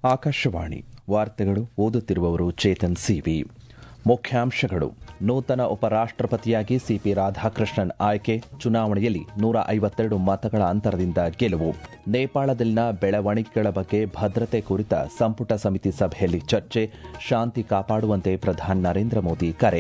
ಆಕಾಶವಾಣಿ ವಾರ್ತೆಗಳು ಓದುತ್ತಿರುವವರು ಚೇತನ್ ಸಿವಿ ಮುಖ್ಯಾಂಶಗಳು ನೂತನ ಉಪರಾಷ್ಟಪತಿಯಾಗಿ ಸಿಪಿ ರಾಧಾಕೃಷ್ಣನ್ ಆಯ್ಕೆ ಚುನಾವಣೆಯಲ್ಲಿ ನೂರ ಐವತ್ತೆರಡು ಮತಗಳ ಅಂತರದಿಂದ ಗೆಲುವು ನೇಪಾಳದಲ್ಲಿನ ಬೆಳವಣಿಗೆಗಳ ಬಗ್ಗೆ ಭದ್ರತೆ ಕುರಿತ ಸಂಪುಟ ಸಮಿತಿ ಸಭೆಯಲ್ಲಿ ಚರ್ಚೆ ಶಾಂತಿ ಕಾಪಾಡುವಂತೆ ಪ್ರಧಾನಿ ನರೇಂದ್ರ ಮೋದಿ ಕರೆ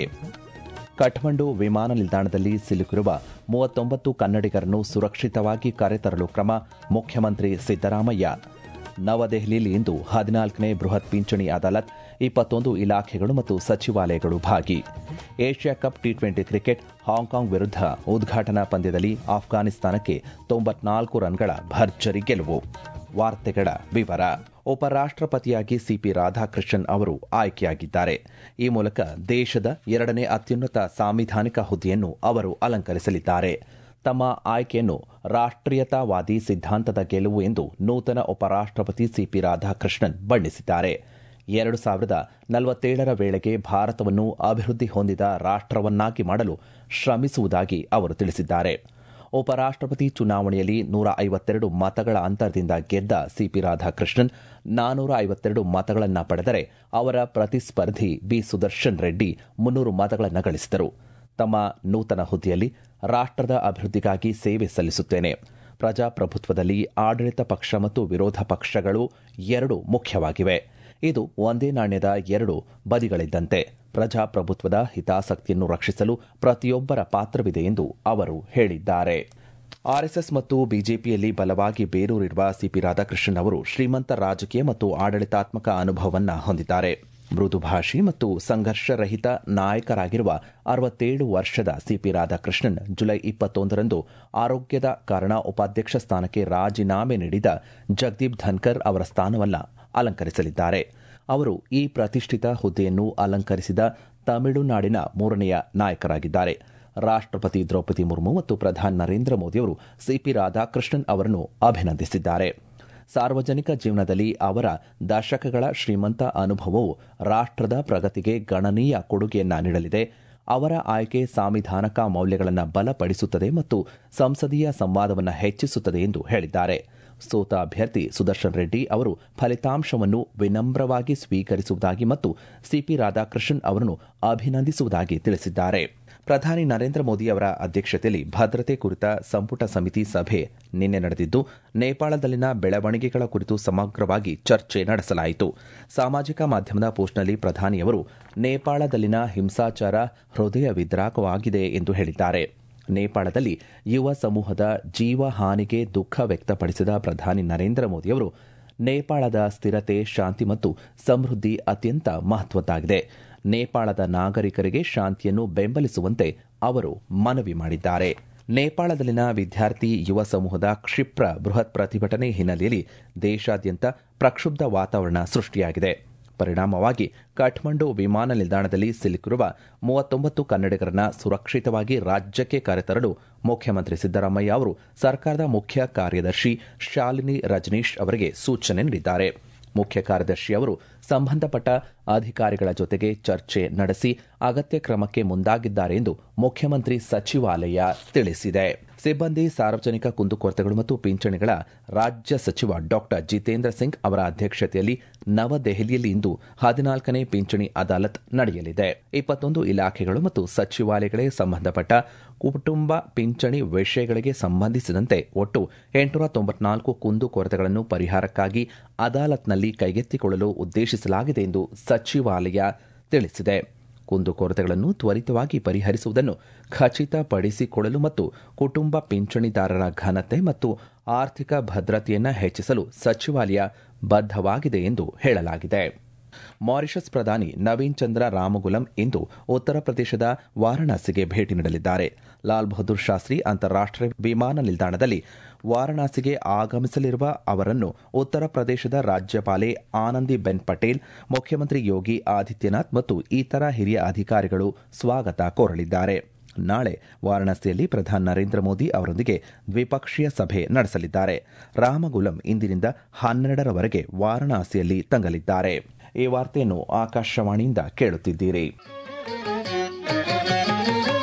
ಕಠ್ಮಂಡು ವಿಮಾನ ನಿಲ್ದಾಣದಲ್ಲಿ ಸಿಲುಕಿರುವ ಮೂವತ್ತೊಂಬತ್ತು ಕನ್ನಡಿಗರನ್ನು ಸುರಕ್ಷಿತವಾಗಿ ಕರೆತರಲು ಕ್ರಮ ಮುಖ್ಯಮಂತ್ರಿ ಸಿದ್ದರಾಮಯ್ಯ ನವದೆಹಲಿಯಲ್ಲಿ ಇಂದು ಹದಿನಾಲ್ಕನೇ ಬೃಹತ್ ಪಿಂಚಣಿ ಅದಾಲತ್ ಇಪ್ಪತ್ತೊಂದು ಇಲಾಖೆಗಳು ಮತ್ತು ಸಚಿವಾಲಯಗಳು ಭಾಗಿ Asia cup T twenty cricket Hong Kong ವಿರುದ್ಧ ಉದ್ಘಾಟನಾ ಪಂದ್ಯದಲ್ಲಿ ಆಫ್ಘಾನಿಸ್ತಾನಕ್ಕೆ ತೊಂಬತ್ನಾಲ್ಕು ರನ್ಗಳ ಭರ್ಜರಿ ಗೆಲುವು ವಾರ್ತೆಗಳ ವಿವರ ಉಪರಾಷ್ಟಪತಿಯಾಗಿ ಸಿಪಿ ರಾಧಾಕೃಷ್ಣನ್ ಅವರು ಆಯ್ಕೆಯಾಗಿದ್ದಾರೆ ಈ ಮೂಲಕ ದೇಶದ ಎರಡನೇ ಅತ್ಯುನ್ನತ ಸಾಂವಿಧಾನಿಕ ಹುದ್ದೆಯನ್ನು ಅವರು ಅಲಂಕರಿಸಲಿದ್ದಾರೆ ತಮ್ಮ ಆಯ್ಕೆಯನ್ನು ರಾಷ್ಟೀಯತಾವಾದಿ ಸಿದ್ಧಾಂತದ ಗೆಲುವು ಎಂದು ನೂತನ ಉಪರಾಷ್ಟಪತಿ ಸಿಪಿ ರಾಧಾಕೃಷ್ಣನ್ ಬಣ್ಣಿಸಿದ್ದಾರೆ ಎರಡು ಸಾವಿರದ ನಲವತ್ತೇಳರ ವೇಳೆಗೆ ಭಾರತವನ್ನು ಅಭಿವೃದ್ಧಿ ಹೊಂದಿದ ರಾಷ್ಟವನ್ನಾಗಿ ಮಾಡಲು ಶ್ರಮಿಸುವುದಾಗಿ ಅವರು ತಿಳಿಸಿದ್ದಾರೆ ಉಪರಾಷ್ಟಪತಿ ಚುನಾವಣೆಯಲ್ಲಿ ನೂರ ಐವತ್ತೆರಡು ಮತಗಳ ಅಂತರದಿಂದ ಗೆದ್ದ ಸಿಪಿ ರಾಧಾಕೃಷ್ಣನ್ ನಾನೂರ ಐವತ್ತೆರಡು ಮತಗಳನ್ನು ಪಡೆದರೆ ಅವರ ಪ್ರತಿಸ್ಪರ್ಧಿ ಬಿ ಸುದರ್ಶನ್ ರೆಡ್ಡಿ ಮುನ್ನೂರು ಮತಗಳನ್ನು ಗಳಿಸಿದರು ತಮ್ಮ ನೂತನ ಹುದ್ದೆಯಲ್ಲಿ ರಾಷ್ಟದ ಅಭಿವೃದ್ಧಿಗಾಗಿ ಸೇವೆ ಸಲ್ಲಿಸುತ್ತೇನೆ ಪ್ರಜಾಪ್ರಭುತ್ವದಲ್ಲಿ ಆಡಳಿತ ಪಕ್ಷ ಮತ್ತು ವಿರೋಧ ಪಕ್ಷಗಳು ಎರಡು ಮುಖ್ಯವಾಗಿವೆ ಇದು ಒಂದೇ ನಾಣ್ಯದ ಎರಡು ಬದಿಗಳಿದ್ದಂತೆ ಪ್ರಜಾಪ್ರಭುತ್ವದ ಹಿತಾಸಕ್ತಿಯನ್ನು ರಕ್ಷಿಸಲು ಪ್ರತಿಯೊಬ್ಬರ ಪಾತ್ರವಿದೆ ಎಂದು ಅವರು ಹೇಳಿದ್ದಾರೆ ಆರ್ಎಸ್ಎಸ್ ಮತ್ತು ಬಿಜೆಪಿಯಲ್ಲಿ ಬಲವಾಗಿ ಬೇರೂರಿರುವ ಸಿಪಿ ರಾಧಾಕೃಷ್ಣನ್ ಅವರು ಶ್ರೀಮಂತ ರಾಜಕೀಯ ಮತ್ತು ಆಡಳಿತಾತ್ಮಕ ಅನುಭವವನ್ನು ಹೊಂದಿದ್ದಾರೆ ಮೃದುಭಾಷಿ ಮತ್ತು ಸಂಘರ್ಷರಹಿತ ನಾಯಕರಾಗಿರುವ ಅರವತ್ತೇಳು ವರ್ಷದ ಸಿಪಿ ರಾಧಾಕೃಷ್ಣನ್ ಜುಲೈ ಇಪ್ಪತ್ತೊಂದರಂದು ಆರೋಗ್ಯದ ಕಾರಣ ಉಪಾಧ್ಯಕ್ಷ ಸ್ಥಾನಕ್ಕೆ ರಾಜೀನಾಮೆ ನೀಡಿದ ಜಗದೀಪ್ ಧನ್ಕರ್ ಅವರ ಸ್ಥಾನವನ್ನ ಅಲಂಕರಿಸಲಿದ್ದಾರೆ ಅವರು ಈ ಪ್ರತಿಷ್ಠಿತ ಹುದ್ದೆಯನ್ನು ಅಲಂಕರಿಸಿದ ತಮಿಳುನಾಡಿನ ಮೂರನೆಯ ನಾಯಕರಾಗಿದ್ದಾರೆ ರಾಷ್ಟಪತಿ ದ್ರೌಪದಿ ಮುರ್ಮು ಮತ್ತು ಪ್ರಧಾನಿ ನರೇಂದ್ರ ಮೋದಿಯವರು ಸಿಪಿ ರಾಧಾಕೃಷ್ಣನ್ ಅವರನ್ನು ಅಭಿನಂದಿಸಿದ್ದಾರೆ ಸಾರ್ವಜನಿಕ ಜೀವನದಲ್ಲಿ ಅವರ ದಶಕಗಳ ಶ್ರೀಮಂತ ಅನುಭವವು ರಾಷ್ಟದ ಪ್ರಗತಿಗೆ ಗಣನೀಯ ಕೊಡುಗೆಯನ್ನ ನೀಡಲಿದೆ ಅವರ ಆಯ್ಕೆ ಸಾಂವಿಧಾನಿಕ ಮೌಲ್ಯಗಳನ್ನು ಬಲಪಡಿಸುತ್ತದೆ ಮತ್ತು ಸಂಸದೀಯ ಸಂವಾದವನ್ನು ಹೆಚ್ಚಿಸುತ್ತದೆ ಎಂದು ಹೇಳಿದ್ದಾರೆ ಸೋತ ಅಭ್ಯರ್ಥಿ ಸುದರ್ಶನ್ ರೆಡ್ಡಿ ಅವರು ಫಲಿತಾಂಶವನ್ನು ವಿನಮ್ರವಾಗಿ ಸ್ವೀಕರಿಸುವುದಾಗಿ ಮತ್ತು ಸಿಪಿ ರಾಧಾಕೃಷ್ಣನ್ ಅವರನ್ನು ಅಭಿನಂದಿಸುವುದಾಗಿ ತಿಳಿಸಿದ್ದಾರೆ ಪ್ರಧಾನಿ ನರೇಂದ್ರ ಮೋದಿ ಅವರ ಅಧ್ಯಕ್ಷತೆಯಲ್ಲಿ ಭದ್ರತೆ ಕುರಿತ ಸಂಪುಟ ಸಮಿತಿ ಸಭೆ ನಿನ್ನೆ ನಡೆದಿದ್ದು ನೇಪಾಳದಲ್ಲಿನ ಬೆಳವಣಿಗೆಗಳ ಕುರಿತು ಸಮಗ್ರವಾಗಿ ಚರ್ಚೆ ನಡೆಸಲಾಯಿತು ಸಾಮಾಜಿಕ ಮಾಧ್ಯಮದ ಪೋಸ್ಟ್ನಲ್ಲಿ ಪ್ರಧಾನಿಯವರು ನೇಪಾಳದಲ್ಲಿನ ಹಿಂಸಾಚಾರ ಹೃದಯ ವಿದ್ರಾಕವಾಗಿದೆ ಎಂದು ಹೇಳಿದ್ದಾರೆ ನೇಪಾಳದಲ್ಲಿ ಯುವ ಸಮೂಹದ ಜೀವ ಹಾನಿಗೆ ದುಃಖ ವ್ಯಕ್ತಪಡಿಸಿದ ಪ್ರಧಾನಿ ನರೇಂದ್ರ ಮೋದಿಯವರು ನೇಪಾಳದ ಸ್ಥಿರತೆ ಶಾಂತಿ ಮತ್ತು ಸಮೃದ್ಧಿ ಅತ್ಯಂತ ಮಹತ್ವದ್ದಾಗಿದೆ ನೇಪಾಳದ ನಾಗರಿಕರಿಗೆ ಶಾಂತಿಯನ್ನು ಬೆಂಬಲಿಸುವಂತೆ ಅವರು ಮನವಿ ಮಾಡಿದ್ದಾರೆ ನೇಪಾಳದಲ್ಲಿನ ವಿದ್ಯಾರ್ಥಿ ಯುವ ಸಮೂಹದ ಕ್ಷಿಪ್ರ ಬೃಹತ್ ಪ್ರತಿಭಟನೆ ಹಿನ್ನೆಲೆಯಲ್ಲಿ ದೇಶಾದ್ಯಂತ ಪ್ರಕ್ಷುಬ್ಧ ವಾತಾವರಣ ಸೃಷ್ಟಿಯಾಗಿದೆ ಪರಿಣಾಮವಾಗಿ ಕಠ್ಮಂಡು ವಿಮಾನ ನಿಲ್ದಾಣದಲ್ಲಿ ಸಿಲುಕಿರುವ ಮೂವತ್ತೊಂಬತ್ತು ಕನ್ನಡಿಗರನ್ನ ಸುರಕ್ಷಿತವಾಗಿ ರಾಜ್ಯಕ್ಕೆ ಕರೆತರಲು ಮುಖ್ಯಮಂತ್ರಿ ಸಿದ್ದರಾಮಯ್ಯ ಅವರು ಸರ್ಕಾರದ ಮುಖ್ಯ ಕಾರ್ಯದರ್ಶಿ ಶಾಲಿನಿ ರಜನೀಶ್ ಅವರಿಗೆ ಸೂಚನೆ ನೀಡಿದ್ದಾರೆ ಮುಖ್ಯ ಕಾರ್ಯದರ್ಶಿ ಅವರು ಸಂಬಂಧಪಟ್ಟ ಅಧಿಕಾರಿಗಳ ಜೊತೆಗೆ ಚರ್ಚೆ ನಡೆಸಿ ಅಗತ್ಯ ಕ್ರಮಕ್ಕೆ ಮುಂದಾಗಿದ್ದಾರೆ ಎಂದು ಮುಖ್ಯಮಂತ್ರಿ ಸಚಿವಾಲಯ ತಿಳಿಸಿದೆ ಸಿಬ್ಬಂದಿ ಸಾರ್ವಜನಿಕ ಕುಂದುಕೊರತೆಗಳು ಮತ್ತು ಪಿಂಚಣಿಗಳ ರಾಜ್ಯ ಸಚಿವ ಡಾ ಜಿತೇಂದ್ರ ಸಿಂಗ್ ಅವರ ಅಧ್ಯಕ್ಷತೆಯಲ್ಲಿ ನವದೆಹಲಿಯಲ್ಲಿ ಇಂದು ಹದಿನಾಲ್ಕನೇ ಪಿಂಚಣಿ ಅದಾಲತ್ ನಡೆಯಲಿದೆ ಇಪ್ಪತ್ತೊಂದು ಇಲಾಖೆಗಳು ಮತ್ತು ಸಚಿವಾಲಯಗಳಿಗೆ ಸಂಬಂಧಪಟ್ಟ ಕುಟುಂಬ ಪಿಂಚಣಿ ವಿಷಯಗಳಿಗೆ ಸಂಬಂಧಿಸಿದಂತೆ ಒಟ್ಟು ಎಂಟುನೂರ ತೊಂಬತ್ನಾಲ್ಕು ಕುಂದುಕೊರತೆಗಳನ್ನು ಪರಿಹಾರಕ್ಕಾಗಿ ಅದಾಲತ್ನಲ್ಲಿ ಕೈಗೆತ್ತಿಕೊಳ್ಳಲು ಉದ್ದೇಶಿಸಲಾಗಿದೆ ಎಂದು ಸಚಿವಾಲಯ ತಿಳಿಸಿದೆ ಕುಂದುಕೊರತೆಗಳನ್ನು ತ್ವರಿತವಾಗಿ ಪರಿಹರಿಸುವುದನ್ನು ಖಚಿತಪಡಿಸಿಕೊಳ್ಳಲು ಮತ್ತು ಕುಟುಂಬ ಪಿಂಚಣಿದಾರರ ಘನತೆ ಮತ್ತು ಆರ್ಥಿಕ ಭದ್ರತೆಯನ್ನು ಹೆಚ್ಚಿಸಲು ಸಚಿವಾಲಯ ಬದ್ಧವಾಗಿದೆ ಎಂದು ಹೇಳಲಾಗಿದೆ ಮಾರಿಷಸ್ ಪ್ರಧಾನಿ ನವೀನ್ ಚಂದ್ರ ರಾಮಗುಲಂ ಇಂದು ಉತ್ತರ ಪ್ರದೇಶದ ವಾರಣಾಸಿಗೆ ಭೇಟಿ ನೀಡಲಿದ್ದಾರೆ ಲಾಲ್ ಬಹದ್ದೂರ್ ಶಾಸ್ತ್ರಿ ಅಂತಾರಾಷ್ಟೀಯ ವಿಮಾನ ನಿಲ್ದಾಣದಲ್ಲಿ ವಾರಣಾಸಿಗೆ ಆಗಮಿಸಲಿರುವ ಅವರನ್ನು ಉತ್ತರ ಪ್ರದೇಶದ ರಾಜ್ಯಪಾಲೆ ಆನಂದಿಬೆನ್ ಪಟೇಲ್ ಮುಖ್ಯಮಂತ್ರಿ ಯೋಗಿ ಆದಿತ್ಯನಾಥ್ ಮತ್ತು ಇತರ ಹಿರಿಯ ಅಧಿಕಾರಿಗಳು ಸ್ವಾಗತ ಕೋರಲಿದ್ದಾರೆ ನಾಳೆ ವಾರಾಣಸಿಯಲ್ಲಿ ಪ್ರಧಾನಿ ನರೇಂದ್ರ ಮೋದಿ ಅವರೊಂದಿಗೆ ದ್ವಿಪಕ್ಷೀಯ ಸಭೆ ನಡೆಸಲಿದ್ದಾರೆ ರಾಮಗುಲಂ ಇಂದಿನಿಂದ ಹನ್ನೆರಡರವರೆಗೆ ವಾರಣಾಸಿಯಲ್ಲಿ ತಂಗಲಿದ್ದಾರೆ ಈ ವಾರ್ತೆಯನ್ನು ಆಕಾಶವಾಣಿಯಿಂದ ಕೇಳುತ್ತಿದ್ದೀರಿ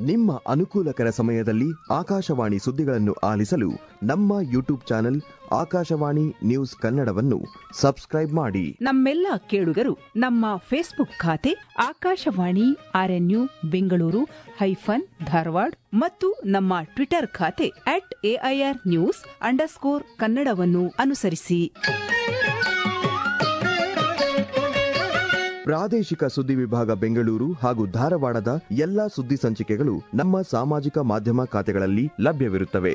ನಿಮ್ಮ ಅನುಕೂಲಕರ ಸಮಯದಲ್ಲಿ ಆಕಾಶವಾಣಿ ಸುದ್ದಿಗಳನ್ನು ಆಲಿಸಲು ನಮ್ಮ ಯೂಟ್ಯೂಬ್ ಚಾನೆಲ್ ಆಕಾಶವಾಣಿ ನ್ಯೂಸ್ ಕನ್ನಡವನ್ನು ಸಬ್ಸ್ಕ್ರೈಬ್ ಮಾಡಿ ನಮ್ಮೆಲ್ಲ ಕೇಳುಗರು ನಮ್ಮ ಫೇಸ್ಬುಕ್ ಖಾತೆ ಆಕಾಶವಾಣಿ ಆರ್ಎನ್ಯು ಬೆಂಗಳೂರು ಹೈಫನ್ ಧಾರವಾಡ ಮತ್ತು ನಮ್ಮ ಟ್ವಿಟರ್ ಖಾತೆ ಅಟ್ ಎಐಆರ್ ನ್ಯೂಸ್ ಅಂಡರ್ಸ್ಕೋರ್ ಕನ್ನಡವನ್ನು ಅನುಸರಿಸಿ ಪ್ರಾದೇಶಿಕ ಸುದ್ದಿ ವಿಭಾಗ ಬೆಂಗಳೂರು ಹಾಗೂ ಧಾರವಾಡದ ಎಲ್ಲಾ ಸುದ್ದಿ ಸಂಚಿಕೆಗಳು ನಮ್ಮ ಸಾಮಾಜಿಕ ಮಾಧ್ಯಮ ಖಾತೆಗಳಲ್ಲಿ ಲಭ್ಯವಿರುತ್ತವೆ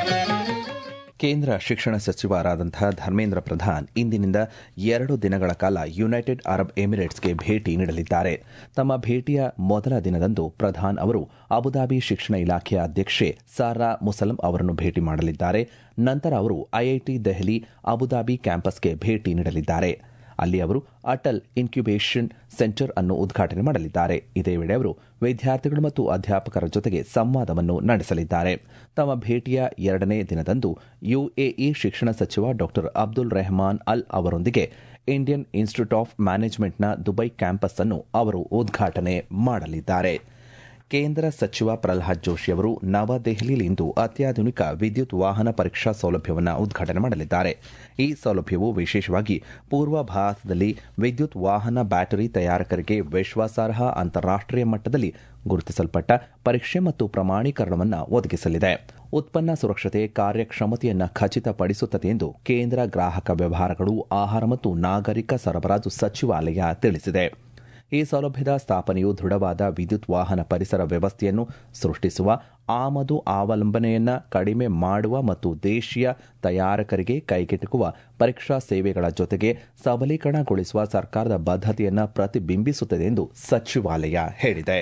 ಕೇಂದ್ರ ಶಿಕ್ಷಣ ಸಚಿವರಾದಂತಹ ಧರ್ಮೇಂದ್ರ ಪ್ರಧಾನ್ ಇಂದಿನಿಂದ ಎರಡು ದಿನಗಳ ಕಾಲ ಯುನೈಟೆಡ್ ಅರಬ್ ಎಮಿರೇಟ್ಸ್ಗೆ ಭೇಟಿ ನೀಡಲಿದ್ದಾರೆ ತಮ್ಮ ಭೇಟಿಯ ಮೊದಲ ದಿನದಂದು ಪ್ರಧಾನ್ ಅವರು ಅಬುದಾಬಿ ಶಿಕ್ಷಣ ಇಲಾಖೆಯ ಅಧ್ಯಕ್ಷೆ ಸಾರಾ ಮುಸಲಂ ಅವರನ್ನು ಭೇಟಿ ಮಾಡಲಿದ್ದಾರೆ ನಂತರ ಅವರು ಐಐಟಿ ದೆಹಲಿ ಅಬುದಾಬಿ ಕ್ಯಾಂಪಸ್ಗೆ ಭೇಟಿ ನೀಡಲಿದ್ದಾರೆ ಅಲ್ಲಿ ಅವರು ಅಟಲ್ ಇನ್ಕ್ಯುಬೇಷನ್ ಸೆಂಟರ್ ಅನ್ನು ಉದ್ಘಾಟನೆ ಮಾಡಲಿದ್ದಾರೆ ಇದೇ ವೇಳೆ ಅವರು ವಿದ್ಯಾರ್ಥಿಗಳು ಮತ್ತು ಅಧ್ಯಾಪಕರ ಜೊತೆಗೆ ಸಂವಾದವನ್ನು ನಡೆಸಲಿದ್ದಾರೆ ತಮ್ಮ ಭೇಟಿಯ ಎರಡನೇ ದಿನದಂದು ಯುಎಇ ಶಿಕ್ಷಣ ಸಚಿವ ಡಾ ಅಬ್ದುಲ್ ರೆಹಮಾನ್ ಅಲ್ ಅವರೊಂದಿಗೆ ಇಂಡಿಯನ್ ಇನ್ಸ್ಟಿಟ್ಯೂಟ್ ಆಫ್ ಮ್ಯಾನೇಜ್ಮೆಂಟ್ನ ದುಬೈ ಕ್ಯಾಂಪಸ್ ಅನ್ನು ಅವರು ಉದ್ಘಾಟನೆ ಮಾಡಲಿದ್ದಾರೆ ಕೇಂದ್ರ ಸಚಿವ ಪ್ರಲ್ಹಾದ್ ಜೋಶಿ ಅವರು ನವದೆಹಲಿಯಲ್ಲಿಂದು ಅತ್ಯಾಧುನಿಕ ವಿದ್ಯುತ್ ವಾಹನ ಪರೀಕ್ಷಾ ಸೌಲಭ್ಯವನ್ನು ಉದ್ಘಾಟನೆ ಮಾಡಲಿದ್ದಾರೆ ಈ ಸೌಲಭ್ಯವು ವಿಶೇಷವಾಗಿ ಪೂರ್ವ ಭಾರತದಲ್ಲಿ ವಿದ್ಯುತ್ ವಾಹನ ಬ್ಯಾಟರಿ ತಯಾರಕರಿಗೆ ವಿಶ್ವಾಸಾರ್ಹ ಅಂತಾರಾಷ್ಟೀಯ ಮಟ್ಟದಲ್ಲಿ ಗುರುತಿಸಲ್ಪಟ್ಟ ಪರೀಕ್ಷೆ ಮತ್ತು ಪ್ರಮಾಣೀಕರಣವನ್ನು ಒದಗಿಸಲಿದೆ ಉತ್ಪನ್ನ ಸುರಕ್ಷತೆ ಕಾರ್ಯಕ್ಷಮತೆಯನ್ನು ಖಚಿತಪಡಿಸುತ್ತದೆ ಎಂದು ಕೇಂದ್ರ ಗ್ರಾಹಕ ವ್ಯವಹಾರಗಳು ಆಹಾರ ಮತ್ತು ನಾಗರಿಕ ಸರಬರಾಜು ಸಚಿವಾಲಯ ತಿಳಿಸಿದೆ ಈ ಸೌಲಭ್ಯದ ಸ್ಥಾಪನೆಯು ದೃಢವಾದ ವಿದ್ಯುತ್ ವಾಹನ ಪರಿಸರ ವ್ಯವಸ್ಥೆಯನ್ನು ಸೃಷ್ಟಿಸುವ ಆಮದು ಅವಲಂಬನೆಯನ್ನು ಕಡಿಮೆ ಮಾಡುವ ಮತ್ತು ದೇಶೀಯ ತಯಾರಕರಿಗೆ ಕೈಗೆಟುಕುವ ಪರೀಕ್ಷಾ ಸೇವೆಗಳ ಜೊತೆಗೆ ಸಬಲೀಕರಣಗೊಳಿಸುವ ಸರ್ಕಾರದ ಬದ್ಧತೆಯನ್ನು ಪ್ರತಿಬಿಂಬಿಸುತ್ತದೆ ಎಂದು ಸಚಿವಾಲಯ ಹೇಳಿದೆ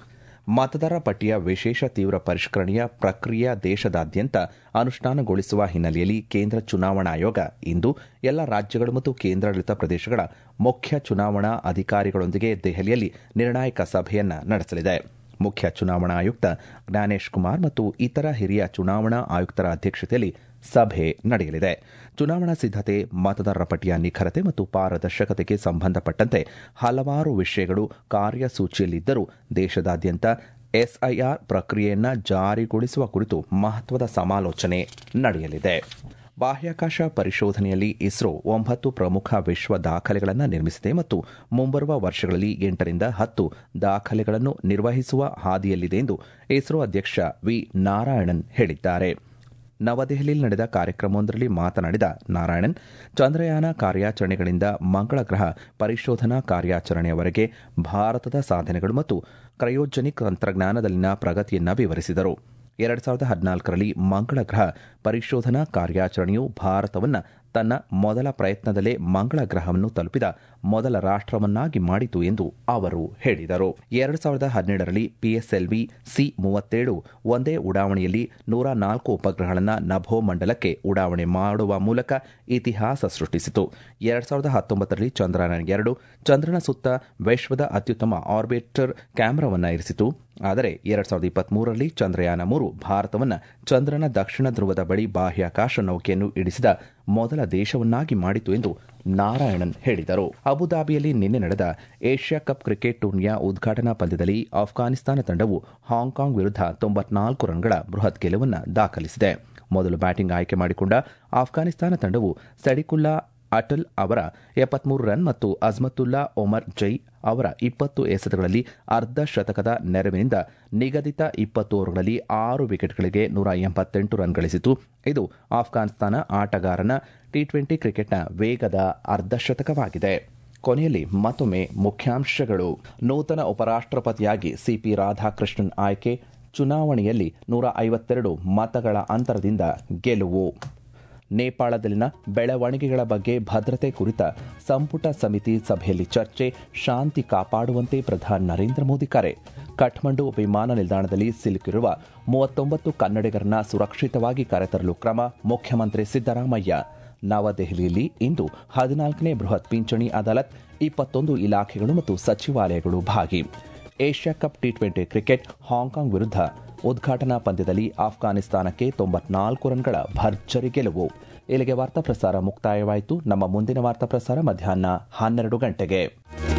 ಮತದಾರರ ಪಟ್ಟಿಯ ವಿಶೇಷ ತೀವ್ರ ಪರಿಷ್ಕರಣೆಯ ಪ್ರಕ್ರಿಯೆ ದೇಶದಾದ್ಯಂತ ಅನುಷ್ಠಾನಗೊಳಿಸುವ ಹಿನ್ನೆಲೆಯಲ್ಲಿ ಕೇಂದ್ರ ಚುನಾವಣಾ ಆಯೋಗ ಇಂದು ಎಲ್ಲ ರಾಜ್ಯಗಳು ಮತ್ತು ಕೇಂದ್ರಾಡಳಿತ ಪ್ರದೇಶಗಳ ಮುಖ್ಯ ಚುನಾವಣಾ ಅಧಿಕಾರಿಗಳೊಂದಿಗೆ ದೆಹಲಿಯಲ್ಲಿ ನಿರ್ಣಾಯಕ ಸಭೆಯನ್ನು ನಡೆಸಲಿದೆ ಮುಖ್ಯ ಚುನಾವಣಾ ಆಯುಕ್ತ ಜ್ಞಾನೇಶ್ ಕುಮಾರ್ ಮತ್ತು ಇತರ ಹಿರಿಯ ಚುನಾವಣಾ ಆಯುಕ್ತರ ಅಧ್ಯಕ್ಷತೆಯಲ್ಲಿ ಸಭೆ ನಡೆಯಲಿದೆ ಚುನಾವಣಾ ಸಿದ್ದತೆ ಮತದಾರರ ಪಟ್ಟಿಯ ನಿಖರತೆ ಮತ್ತು ಪಾರದರ್ಶಕತೆಗೆ ಸಂಬಂಧಪಟ್ಟಂತೆ ಹಲವಾರು ವಿಷಯಗಳು ಕಾರ್ಯಸೂಚಿಯಲ್ಲಿದ್ದರೂ ದೇಶದಾದ್ಯಂತ ಎಸ್ಐಆರ್ ಪ್ರಕ್ರಿಯೆಯನ್ನು ಜಾರಿಗೊಳಿಸುವ ಕುರಿತು ಮಹತ್ವದ ಸಮಾಲೋಚನೆ ನಡೆಯಲಿದೆ ಬಾಹ್ಯಾಕಾಶ ಪರಿಶೋಧನೆಯಲ್ಲಿ ಇಸ್ರೋ ಒಂಬತ್ತು ಪ್ರಮುಖ ವಿಶ್ವ ದಾಖಲೆಗಳನ್ನು ನಿರ್ಮಿಸಿದೆ ಮತ್ತು ಮುಂಬರುವ ವರ್ಷಗಳಲ್ಲಿ ಎಂಟರಿಂದ ಹತ್ತು ದಾಖಲೆಗಳನ್ನು ನಿರ್ವಹಿಸುವ ಹಾದಿಯಲ್ಲಿದೆ ಎಂದು ಇಸ್ರೋ ಅಧ್ಯಕ್ಷ ವಿ ನಾರಾಯಣನ್ ಹೇಳಿದ್ದಾರೆ ನವದೆಹಲಿಯಲ್ಲಿ ನಡೆದ ಕಾರ್ಯಕ್ರಮವೊಂದರಲ್ಲಿ ಮಾತನಾಡಿದ ನಾರಾಯಣನ್ ಚಂದ್ರಯಾನ ಕಾರ್ಯಾಚರಣೆಗಳಿಂದ ಮಂಗಳ ಗ್ರಹ ಪರಿಶೋಧನಾ ಕಾರ್ಯಾಚರಣೆಯವರೆಗೆ ಭಾರತದ ಸಾಧನೆಗಳು ಮತ್ತು ಕ್ರಯೋಜನಿಕ್ ತಂತ್ರಜ್ಞಾನದಲ್ಲಿನ ಪ್ರಗತಿಯನ್ನು ವಿವರಿಸಿದರು ಎರಡು ಸಾವಿರದ ಹದಿನಾಲ್ಕರಲ್ಲಿ ಮಂಗಳ ಗ್ರಹ ಪರಿಶೋಧನಾ ಕಾರ್ಯಾಚರಣೆಯು ಭಾರತವನ್ನು ತನ್ನ ಮೊದಲ ಪ್ರಯತ್ನದಲ್ಲೇ ಮಂಗಳ ಗ್ರಹವನ್ನು ತಲುಪಿದ ಮೊದಲ ರಾಷ್ಟವನ್ನಾಗಿ ಮಾಡಿತು ಎಂದು ಅವರು ಹೇಳಿದರು ಎರಡು ಸಾವಿರದ ಹನ್ನೆರಡರಲ್ಲಿ ಪಿಎಸ್ಎಲ್ವಿ ಸಿ ಮೂವತ್ತೇಳು ಒಂದೇ ಉಡಾವಣೆಯಲ್ಲಿ ನೂರ ನಾಲ್ಕು ಉಪಗ್ರಹಗಳನ್ನು ನಭೋಮಂಡಲಕ್ಕೆ ಉಡಾವಣೆ ಮಾಡುವ ಮೂಲಕ ಇತಿಹಾಸ ಸೃಷ್ಟಿಸಿತು ಎರಡು ಸಾವಿರದ ಹತ್ತೊಂಬತ್ತರಲ್ಲಿ ಚಂದ್ರಯಾನ ಎರಡು ಚಂದ್ರನ ಸುತ್ತ ವಿಶ್ವದ ಅತ್ಯುತ್ತಮ ಆರ್ಬಿಟರ್ ಕ್ಯಾಮೆರಾವನ್ನು ಇರಿಸಿತು ಆದರೆ ಎರಡು ಸಾವಿರದ ಇಪ್ಪತ್ಮೂರರಲ್ಲಿ ಚಂದ್ರಯಾನ ಮೂರು ಭಾರತವನ್ನು ಚಂದ್ರನ ದಕ್ಷಿಣ ಧ್ರುವದ ಬಳಿ ಬಾಹ್ಯಾಕಾಶ ನೌಕೆಯನ್ನು ಇಳಿಸಿದ ಮೊದಲ ದೇಶವನ್ನಾಗಿ ಮಾಡಿತು ಎಂದು ನಾರಾಯಣನ್ ಹೇಳಿದರು ಅಬುದಾಬಿಯಲ್ಲಿ ನಿನ್ನೆ ನಡೆದ ಏಷ್ಯಾ ಕಪ್ ಕ್ರಿಕೆಟ್ ಟೂರ್ನಿಯ ಉದ್ಘಾಟನಾ ಪಂದ್ಯದಲ್ಲಿ ಆಫ್ಘಾನಿಸ್ತಾನ ತಂಡವು ಹಾಂಕಾಂಗ್ ವಿರುದ್ಧ ತೊಂಬತ್ನಾಲ್ಕು ರನ್ಗಳ ಬೃಹತ್ ಗೆಲುವನ್ನು ದಾಖಲಿಸಿದೆ ಮೊದಲು ಬ್ಯಾಟಿಂಗ್ ಆಯ್ಕೆ ಮಾಡಿಕೊಂಡ ಆಫ್ಘಾನಿಸ್ತಾನ ತಂಡವು ಸಡಿಕುಲ್ಲಾ ಅಟಲ್ ಅವರ ಎಪ್ಪತ್ಮೂರು ರನ್ ಮತ್ತು ಅಜ್ಮತುಲ್ಲಾ ಒಮರ್ ಜೈ ಅವರ ಇಪ್ಪತ್ತು ಎಸೆತಗಳಲ್ಲಿ ಅರ್ಧ ಶತಕದ ನೆರವಿನಿಂದ ನಿಗದಿತ ಇಪ್ಪತ್ತು ಓವರ್ಗಳಲ್ಲಿ ಆರು ವಿಕೆಟ್ಗಳಿಗೆ ನೂರ ಎಂಬತ್ತೆಂಟು ರನ್ ಗಳಿಸಿತು ಇದು ಆಫ್ಘಾನಿಸ್ತಾನ ಆಟಗಾರನ ಟಿ ಟ್ವೆಂಟಿ ಕ್ರಿಕೆಟ್ನ ವೇಗದ ಅರ್ಧಶತಕವಾಗಿದೆ ಕೊನೆಯಲ್ಲಿ ಮತ್ತೊಮ್ಮೆ ಮುಖ್ಯಾಂಶಗಳು ನೂತನ ಉಪರಾಷ್ಟಪತಿಯಾಗಿ ಸಿಪಿ ರಾಧಾಕೃಷ್ಣನ್ ಆಯ್ಕೆ ಚುನಾವಣೆಯಲ್ಲಿ ನೂರ ಐವತ್ತೆರಡು ಮತಗಳ ಅಂತರದಿಂದ ಗೆಲುವು ನೇಪಾಳದಲ್ಲಿನ ಬೆಳವಣಿಗೆಗಳ ಬಗ್ಗೆ ಭದ್ರತೆ ಕುರಿತ ಸಂಪುಟ ಸಮಿತಿ ಸಭೆಯಲ್ಲಿ ಚರ್ಚೆ ಶಾಂತಿ ಕಾಪಾಡುವಂತೆ ಪ್ರಧಾನಿ ನರೇಂದ್ರ ಮೋದಿ ಕರೆ ಕಠ್ಮಂಡು ವಿಮಾನ ನಿಲ್ದಾಣದಲ್ಲಿ ಸಿಲುಕಿರುವ ಮೂವತ್ತೊಂಬತ್ತು ಕನ್ನಡಿಗರನ್ನ ಸುರಕ್ಷಿತವಾಗಿ ಕರೆತರಲು ಕ್ರಮ ಮುಖ್ಯಮಂತ್ರಿ ಸಿದ್ದರಾಮಯ್ಯ ನವದೆಹಲಿಯಲ್ಲಿ ಇಂದು ಹದಿನಾಲ್ಕನೇ ಬೃಹತ್ ಪಿಂಚಣಿ ಅದಾಲತ್ ಇಪ್ಪತ್ತೊಂದು ಇಲಾಖೆಗಳು ಮತ್ತು ಸಚಿವಾಲಯಗಳು ಭಾಗಿ Asia cup T twenty cricket Hong Kong ವಿರುದ್ಧ ಉದ್ಘಾಟನಾ ಪಂದ್ಯದಲ್ಲಿ ಆಫ್ಘಾನಿಸ್ತಾನಕ್ಕೆ ತೊಂಬತ್ನಾಲ್ಕು ರನ್ಗಳ ಭರ್ಜರಿ ಗೆಲುವು ಇಲ್ಲಿಗೆ ವಾರ್ತಾ ಪ್ರಸಾರ ಮುಕ್ತಾಯವಾಯಿತು ನಮ್ಮ ಮುಂದಿನ ವಾರ್ತಾ ಪ್ರಸಾರ ಮಧ್ಯಾಹ್ನ ಹನ್ನೆರಡು ಗಂಟೆಗೆ